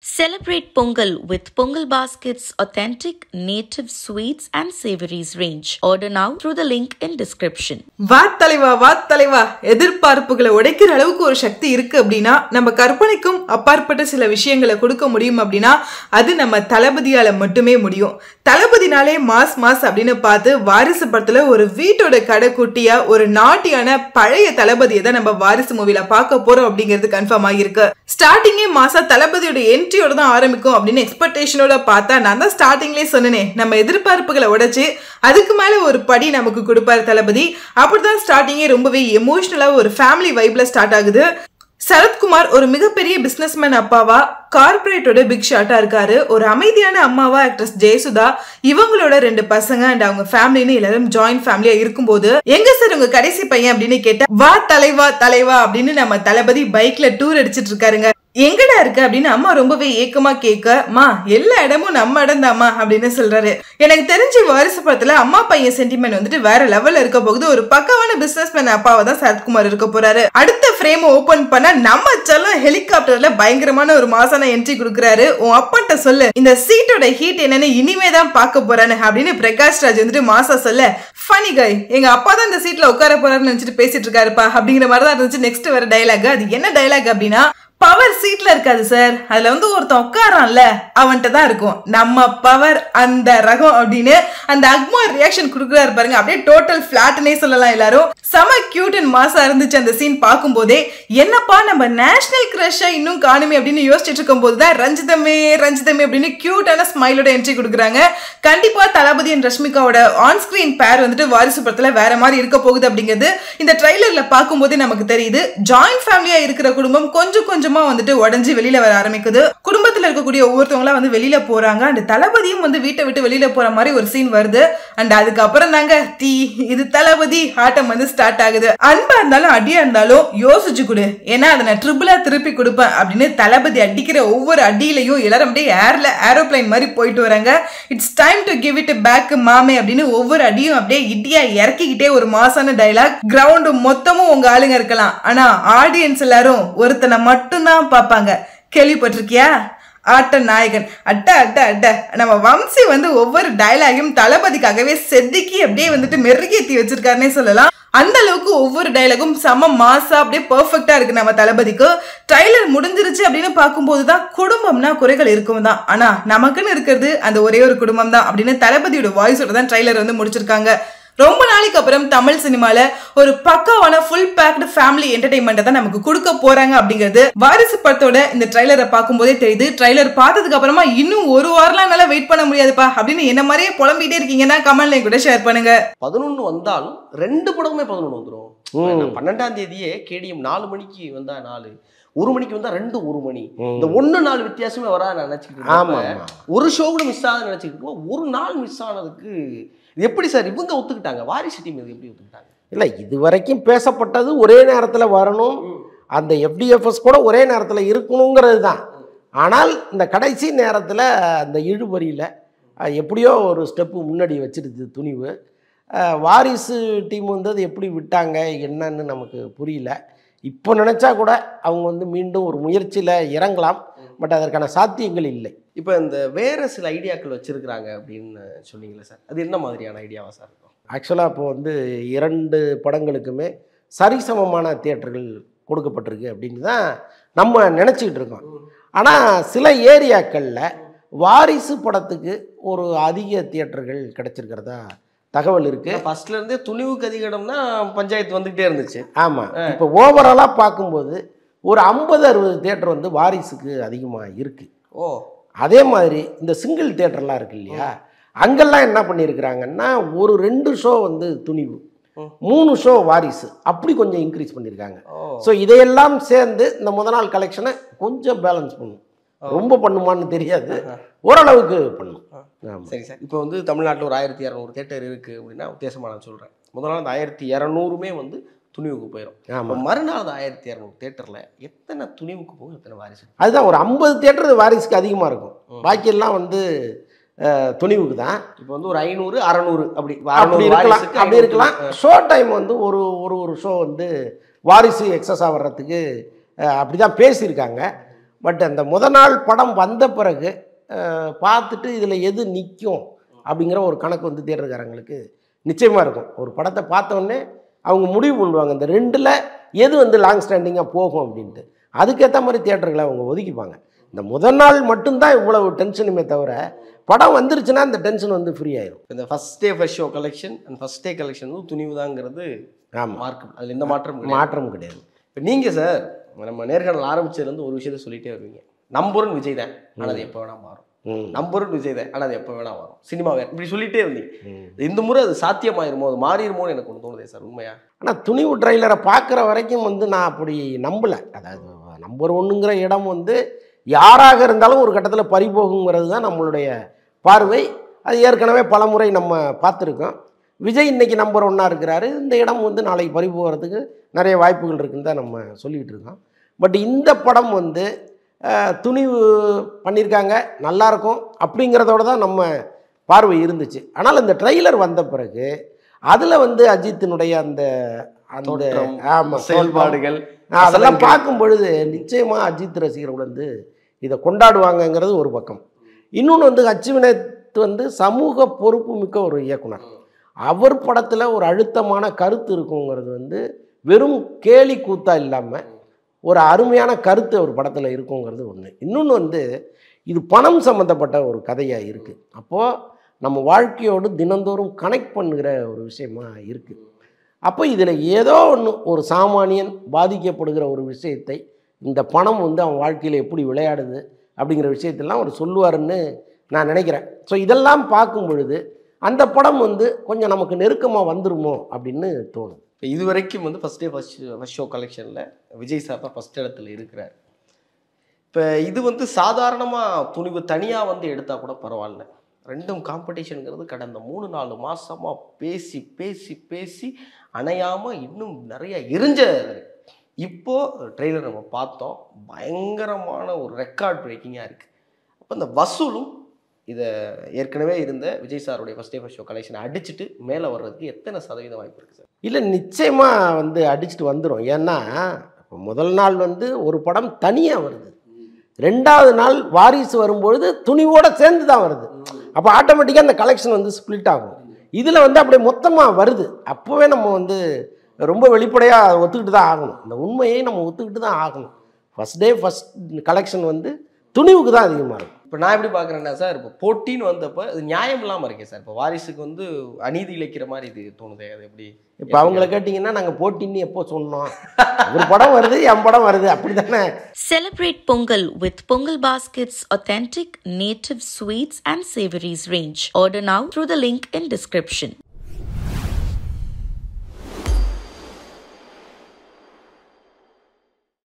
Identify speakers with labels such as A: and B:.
A: Celebrate Pongal with Pongal Basket's authentic native sweets and savories range. Order now through the link in description.
B: வா தலைவா வா தலைவா எதிர்பார்ப்புகளை உடைக்கிற அளவுக்கு ஒரு சக்தி இருக்கு அப்படின்னா நம்ம கற்பனைக்கும் அப்பாற்பட்ட சில விஷயங்களை கொடுக்க முடியும் அப்படின்னா அது நம்ம தளபதியால மட்டுமே முடியும் தளபதினாலே மாஸ் மாஸ் அப்படின்னு பார்த்து வாரிசு படத்துல ஒரு வீட்டோட கடைக்குட்டியா ஒரு நாட்டியான பழைய தளபதியை தான் நம்ம வாரிசு மூவில பார்க்க போறோம் அப்படிங்கிறது கன்ஃபார்ம் ஆகியிருக்கு ஸ்டார்டிங்கே மாசா தளபதியோட என்ட்ரியோட தான் ஆரம்பிக்கும் அப்படின்னு எக்ஸ்பெக்டேஷனோட பார்த்தா நான் தான் ஸ்டார்டிங்லேயே சொன்னேனே நம்ம எதிர்பார்ப்புகளை உடைச்சு அதுக்கு மேல ஒரு படி நமக்கு கொடுப்பாரு தளபதி அப்படிதான் ஸ்டார்டிங்கே ரொம்பவே எமோஷனலா ஒரு ஃபேமிலி வைப்ல ஸ்டார்ட் ஆகுது சரத்குமார் ஒரு மிகப்பெரிய பிசினஸ்மேன் அப்பாவா கார்ப்பரேட்டோட பிக் ஷாட்டா இருக்காரு ஒரு அமைதியான அம்மாவா ஆக்ட்ரஸ் ஜெயசுதா இவங்களோட ரெண்டு பசங்க அண்ட் அவங்க ஃபேமிலின்னு எல்லாரும் ஜாயிண்ட் ஃபேமிலியா இருக்கும்போது எங்க சார் உங்க கடைசி பையன் அப்படின்னு கேட்டா வா தலைவா தலைவா அப்படின்னு நம்ம தளபதி பைக்ல டூர் அடிச்சிட்டு இருக்காருங்க எங்கடா இருக்கு அப்படின்னு அம்மா ரொம்பவே ஏக்கமா கேட்க மா எல்லா இடமும் நம்ம இடம் தாம்மா அப்படின்னு சொல்றாரு எனக்கு தெரிஞ்ச வாரிசு படத்துல அம்மா பையன் சென்டிமெண்ட் வந்துட்டு வேற லெவல்ல இருக்க போகுது ஒரு பக்கவான பிசினஸ் மேன் அப்பாவை தான் சரத்குமார் இருக்க போறாரு அடுத்த ஃப்ரேம் ஓபன் பண்ணா நம்ம செல்லம் ஹெலிகாப்டர்ல பயங்கரமான ஒரு மாசான என்ட்ரி கொடுக்குறாரு உன் அப்பாட்ட சொல்லு இந்த சீட்டோட ஹீட் என்னன்னு இனிமே தான் பார்க்க போறானு அப்படின்னு பிரகாஷ் ராஜ் வந்துட்டு மாசா சொல்ல ஃபனி கை எங்க அப்பா தான் இந்த சீட்ல உட்கார போறாருன்னு நினைச்சிட்டு பேசிட்டு இருக்காருப்பா அப்படிங்கிற மாதிரி தான் இருந்துச்சு நெக்ஸ்ட் வர டைலாக் அது என்ன டைலாக் அப்படின்னா பவர் சீட்ல இருக்காது சார் அதுல வந்து ஒருத்தன் உட்காரான்ல அவன்கிட்ட தான் இருக்கும் நம்ம பவர் அந்த ரகம் அப்படின்னு அந்த அக்மா ரியாக்ஷன் கொடுக்குறாரு பாருங்க அப்படியே டோட்டல் ஃபிளாட்னே சொல்லலாம் எல்லாரும் செம கியூட் அண்ட் மாசா இருந்துச்சு அந்த சீன் பார்க்கும்போதே என்னப்பா நம்ம நேஷனல் கிரஷா இன்னும் காணுமே அப்படின்னு யோசிச்சுட்டு இருக்கும்போது தான் ரஞ்சிதமே ரஞ்சிதமே அப்படின்னு கியூட்டான ஸ்மைலோட என்ட்ரி கொடுக்குறாங்க கண்டிப்பா தளபதி அண்ட் ரஷ்மிகாவோட ஆன் ஸ்கிரீன் பேர் வந்துட்டு வாரிசு படத்துல வேற மாதிரி இருக்க போகுது அப்படிங்கிறது இந்த ட்ரைலர்ல பார்க்கும்போதே நமக்கு தெரியுது ஜாயிண்ட் ஃபேமிலியா இருக்கிற குடும்பம் கொஞ்சம் கொஞ்சமா வந்துட்டு உடஞ்சி வெளியில வர ஆரம்பிக்குது குடும்பத்துல இருக்கக்கூடிய ஒவ்வொருத்தவங்களா வந்து வெளியில போறாங்க அண்ட் தளபதியும் வந்து வீட்டை விட்டு வெளியில போற மாதிரி ஒரு சீன் வருது அண்ட் அதுக்கப்புறம் தாங்க தீ இது தளபதி ஆட்டம் வந்து ஸ்டார்ட் ஆகுது அன்பா இருந்தாலும் அடியா இருந்தாலும் யோசிச்சு கொடு ஏன்னா அதை நான் ட்ரிபிளா திருப்பி கொடுப்பேன் அப்படின்னு தளபதி அடிக்கிற ஒவ்வொரு அடியிலையும் எல்லாரும் அப்படியே ஏர்ல ஏரோப்ளைன் மாதிரி போயிட்டு வராங்க it's time to give it back மாமே அப்படின்னு ஒவ்வொரு அடியும் அப்படியே இடியா இறக்கிக்கிட்டே ஒரு மாசான டைலாக் கிரவுண்டு மொத்தமும் உங்க ஆளுங்க இருக்கலாம் ஆனா ஆடியன்ஸ் எல்லாரும் ஒருத்தனை மட்டும்தான் பார்ப்பாங்க கேள்விப்பட்டிருக்கியா ஆட்ட நாயகன் அட்ட அட்ட அட்ட நம்ம வம்சி வந்து ஒவ்வொரு டயலாகையும் தளபதிக்காகவே செதுக்கி அப்படியே வந்துட்டு மெருகேத்தி வச்சிருக்காருன்னே சொல்லலாம் அந்த அளவுக்கு ஒவ்வொரு டைலாகும் செம மாசா அப்படியே பெர்ஃபெக்டா இருக்கு நம்ம தளபதிக்கு ட்ரைலர் முடிஞ்சிருச்சு அப்படின்னு பார்க்கும்போது தான் குடும்பம்னா குறைகள் இருக்கும் தான் ஆனா நமக்குன்னு இருக்கிறது அந்த ஒரே ஒரு குடும்பம் தான் அப்படின்னு தளபதியோட வாய்ஸோட தான் ட்ரைலர் வந்து முடிச்சிருக்காங்க ரொம்ப நாளைக்கு அப்புறம் தமிழ் சினிமால ஒரு பக்காவான ஃபுல் பேக்டு ஃபேமிலி என்டர்டைன்மெண்ட்டை தான் நமக்கு கொடுக்க போறாங்க அப்படிங்கிறது வாரிசு படத்தோட இந்த ட்ரைலரை பார்க்கும்போதே தெரியுது ட்ரைலர் பார்த்ததுக்கு அப்புறமா இன்னும் ஒரு வாரம்லாம் என்னால வெயிட் பண்ண முடியாதுப்பா அப்படின்னு என்ன மாதிரியே புலம்பிட்டே இருக்கீங்கன்னா கமெண்ட்ல கூட ஷேர் பண்ணுங்க
C: பதினொன்று வந்தாலும் ரெண்டு படமுமே பதினொன்று வந்துடும் பன்னெண்டாம் தேதியே கேடிஎம் நாலு மணிக்கு வந்தா நாலு ஒரு மணிக்கு வந்தா ரெண்டு ஒரு மணி இந்த ஒன்று நாள் வித்தியாசமே வரா நினைச்சிக்கிட்டு
D: ஆமா,
C: இருந்தப்ப,
D: ஆமா.
C: ஒரு ஷோ கூட மிஸ் ஆகுதுன்னு நினைச்சிக்கிட்டு இருக்கும்போது ஒரு நாள் மிஸ் ஆனதுக்கு இது எப்படி சார் இவங்க ஒத்துக்கிட்டாங்க வாரிசு டீம் இது எப்படி ஒத்துக்கிட்டாங்க
D: இல்லை இது வரைக்கும் பேசப்பட்டது ஒரே நேரத்தில் வரணும் அந்த எஃப்டிஎஃப்எஸ் கூட ஒரே நேரத்தில் இருக்கணுங்கிறது தான் ஆனால் இந்த கடைசி நேரத்தில் அந்த இழுபறியில் அஹ், எப்படியோ ஒரு ஸ்டெப்பு முன்னாடி வச்சிருது துணிவு அஹ், வாரிசு டீம் வந்து அது எப்படி விட்டாங்க என்னன்னு நமக்கு புரியல இப்போ நினச்சா கூட அவங்க வந்து மீண்டும் ஒரு முயற்சியில் இறங்கலாம் பட் அதற்கான சாத்தியங்கள் இல்லை
C: இப்போ இந்த வேற சில ஐடியாக்கள் வச்சிருக்கிறாங்க அப்படின்னு சொன்னீங்களே சார் அது என்ன மாதிரியான ஐடியாவா சார் இருக்கும்
D: ஆக்சுவலாக இப்போ வந்து இரண்டு படங்களுக்குமே சரிசமமான தியேட்டர்கள் கொடுக்கப்பட்டிருக்கு அப்படின்னு தான் நம்ம நினச்சிக்கிட்டு இருக்கோம் ஆனால் சில ஏரியாக்களில் வாரிசு படத்துக்கு ஒரு அதிக தியேட்டர்கள் கிடைச்சிருக்கிறதா தகவல் இருக்குது
C: ஃபர்ஸ்ட்ல இருந்தே துணிவுக்கு அதிகம்னா பஞ்சாயத்து வந்துகிட்டே இருந்துச்சு
D: ஆமாம் இப்போ ஓவராலாக பார்க்கும்போது ஒரு ஐம்பது அறுபது தியேட்டர் வந்து வாரிசுக்கு அதிகமாக இருக்குது
C: ஓ
D: அதே மாதிரி இந்த சிங்கிள் தியேட்டர்லாம் இருக்கு இல்லையா அங்கெல்லாம் என்ன பண்ணியிருக்கிறாங்கன்னா ஒரு ரெண்டு ஷோ வந்து துணிவு
C: ம்.
D: மூணு ஷோ வாரிசு அப்படி கொஞ்சம் இன்க்ரீஸ் பண்ணியிருக்காங்க
C: ஓ
D: ஸோ இதையெல்லாம் சேர்ந்து இந்த முத நாள் கலெக்ஷனை கொஞ்சம் பேலன்ஸ் பண்ணும் ரொம்ப பண்ணுமான்னு தெரியாது ஓரளவுக்கு பண்ணும் ஆமாம்
C: சரி சார் இப்போ வந்து தமிழ்நாட்டில் ஒரு ஆயிரத்தி இரநூறு தேட்டர் இருக்கு அப்படின்னா வித்தியாசமாக நான் சொல்கிறேன் முதல் நாள் அந்த ஆயிரத்தி இரநூறுமே வந்து துணிவுக்கு போயிடும்
D: ஆமாம்
C: இப்போ மறுநாள் அந்த ஆயிரத்தி இரநூறு தேட்டரில் எத்தனை துணிவுக்கு போகும் எத்தனை வாரிசு
D: அதுதான் ஒரு ஐம்பது தியேட்டர் வாரிசுக்கு அதிகமாக இருக்கும் பாக்கியெல்லாம் வந்து அஹ், துணிவுக்கு தான்
C: இப்போ வந்து ஒரு ஐநூறு அறநூறு அப்படி
D: அப்படி
C: 600
D: இருக்கலாம்
C: வாரிசுக்கு
D: அப்படி
C: 500
D: இருக்கலாம் ஷோ டைம் வந்து ஒரு ஒரு ஒரு ஷோ வந்து வாரிசு எக்ஸஸாக வர்றதுக்கு அப்படி தான் பேசியிருக்காங்க பட் அந்த முத நாள் படம் வந்த பிறகு அஹ், பார்த்துட்டு இதில் எது நிற்கும் அப்படிங்கிற ஒரு கணக்கு வந்து தேட்டருக்காரங்களுக்கு நிச்சயமாக இருக்கும் ஒரு படத்தை பார்த்த உடனே அவங்க முடிவு பண்ணுவாங்க இந்த ரெண்டில் எது வந்து லாங் ஸ்டாண்டிங்காக போகும் அப்படின்ட்டு அதுக்கேற்ற மாதிரி தியேட்டர்களை அவங்க ஒதுக்கிப்பாங்க இந்த முதல் நாள் மட்டும்தான் இவ்வளவு டென்ஷனுமே தவிர படம் வந்துருச்சுன்னா இந்த டென்ஷன் வந்து ஃப்ரீ ஆயிரும்
C: இந்த first day first show collection and first day collection வந்து துணிவு தாங்கிறது
D: ஆமாம்
C: மார்க் அதில் எந்த மாற்றம் கிடையாது.
D: மாற்றம் கிடையாது
C: இப்போ நீங்கள் சார் நம்ம நேர்காணல் ஆரம்பிச்சதுலேருந்து ஒரு விஷயத்த சொல்லிட்டே வருவீங்க நம்புறன் விஜய் தான் ஆனால் அது எப்போ வேணா மாறும்
D: ம்
C: நம்புறன் விஜய் தான் ஆனால் அது எப்போ வேணா வரும் சினிமா வேறு இப்படி சொல்லிட்டே இருந்தீங்க
D: ம்.
C: இந்த முறை அது சாத்தியமாயிருமோ அது மாறிடுமோன்னு எனக்கு ஒன்று தோணுதே சார் உண்மையா
D: ஆனால் துணிவு ட்ரைலரை பார்க்குற வரைக்கும் வந்து நான் அப்படி நம்பலை அதாவது நம்பர் ஒன்றுங்கிற இடம் வந்து யாராக இருந்தாலும் ஒரு கட்டத்தில் பறிபோகுங்கிறது தான் நம்மளுடைய பார்வை அது ஏற்கனவே பல முறை நம்ம பார்த்துருக்கோம் விஜய் இன்னைக்கு நம்பர் ஒன்னாக இருக்கிறாரு இந்த இடம் வந்து நாளைக்கு பறி போகிறதுக்கு நிறைய வாய்ப்புகள் இருக்குன்னு தான் நம்ம சொல்லிகிட்டு இருக்கோம் பட் இந்த படம் வந்து அஹ், துணிவு பண்ணியிருக்காங்க நல்லாயிருக்கும் அப்படிங்கிறதோட தான் நம்ம பார்வை இருந்துச்சு ஆனால் இந்த ட்ரெய்லர் வந்த பிறகு அதில் வந்து அஜித்தினுடைய அந்த அந்த
C: தோற்றம்,
D: ஆமாம்
C: செயல்பாடுகள்
D: நான் அதெல்லாம் பார்க்கும் பொழுது நிச்சயமாக அஜித் ரசிகர்கள் வந்து இதை கொண்டாடுவாங்கங்கிறது ஒரு பக்கம் இன்னொன்று வந்து அச்சுவினத் வந்து சமூக பொறுப்பு மிக்க ஒரு இயக்குனர் அவர் படத்தில் ஒரு அழுத்தமான கருத்து இருக்குங்கிறது வந்து வெறும் கேலி கூத்தா இல்லாமல் ஒரு அருமையான கருத்து ஒரு படத்தில் இருக்குங்கிறது ஒன்று இன்னொன்று வந்து இது பணம் சம்மந்தப்பட்ட ஒரு கதையாக இருக்குது அப்போது நம்ம வாழ்க்கையோடு தினந்தோறும் கனெக்ட் பண்ணுகிற ஒரு விஷயமா இருக்குது அப்போ இதில் ஏதோ ஒன்று ஒரு சாமானியன் பாதிக்கப்படுகிற ஒரு விஷயத்தை இந்த பணம் வந்து அவன் வாழ்க்கையில் எப்படி விளையாடுது அப்படிங்கிற விஷயத்தெல்லாம் அவர் சொல்லுவாருன்னு நான் நினைக்கிறேன் ஸோ இதெல்லாம் பார்க்கும் பொழுது அந்த படம் வந்து கொஞ்சம் நமக்கு நெருக்கமாக வந்துருமோ அப்படின்னு தோணுது
C: இப்போ இது வரைக்கும் வந்து first day first first show கலெக்ஷனில் விஜய் சார் தான் ஃபர்ஸ்ட் இடத்துல இருக்கிறார் இப்போ இது வந்து சாதாரணமாக துணிவு தனியாக வந்து எடுத்தால் கூட பரவாயில்ல ரெண்டும் காம்படிஷனுங்கிறது கடந்த மூணு நாலு மாசமா பேசி பேசி பேசி அணையாமல் இன்னும் நிறைய எரிஞ்ச இப்போ ட்ரெய்லர் நம்ம பார்த்தோம் பயங்கரமான ஒரு ரெக்கார்ட் பிரேக்கிங்காக இருக்குது அப்போ இந்த வசூலும் இதை ஏற்கனவே இருந்த விஜய் சாருடைய ஃபர்ஸ்ட் டே ஃபர்ஸ்ட் ஷோ கலெக்ஷனை அடிச்சுட்டு மேலே வர்றதுக்கு எத்தனை சதவீதம் வாய்ப்பு இருக்குது சார்
D: இல்லை நிச்சயமாக வந்து அடிச்சுட்டு வந்துடும் ஏன்னா இப்போ முதல் நாள் வந்து ஒரு படம் தனியாக வருது ரெண்டாவது நாள் வாரிசு வரும்பொழுது துணிவோட சேர்ந்து தான் வருது அப்போ ஆட்டோமேட்டிக்காக அந்த கலெக்ஷன் வந்து ஸ்ப்ளிட் ஆகும் இதில் வந்து அப்படியே மொத்தமாக வருது அப்போவே நம்ம வந்து ரொம்ப வெளிப்படையாக ஒத்துக்கிட்டு தான் ஆகணும் இந்த உண்மையை நம்ம ஒத்துக்கிட்டு தான் ஆகணும் ஃபஸ்ட் டே ஃபஸ்ட் கலெக்ஷன் வந்து துணிவுக்கு தான் அதிகமாக இருக்கும்
C: இப்போ நான் எப்படி பார்க்குறேன்னா சார் இப்போ போட்டின்னு வந்தப்போ அது நியாயம் இல்லாமல் இருக்கே சார் இப்போ வாரிசுக்கு வந்து அநீதி இழைக்கிற மாதிரி இது தோணுதே அது எப்படி
D: இப்போ அவங்கள கேட்டிங்கன்னா நாங்கள் போட்டின்னு எப்போ சொன்னோம் ஒரு படம் வருது என் படம் வருது அப்படி தானே
A: Celebrate Pongal with Pongal Basket's authentic native sweets and savories range. Order now through the link in description.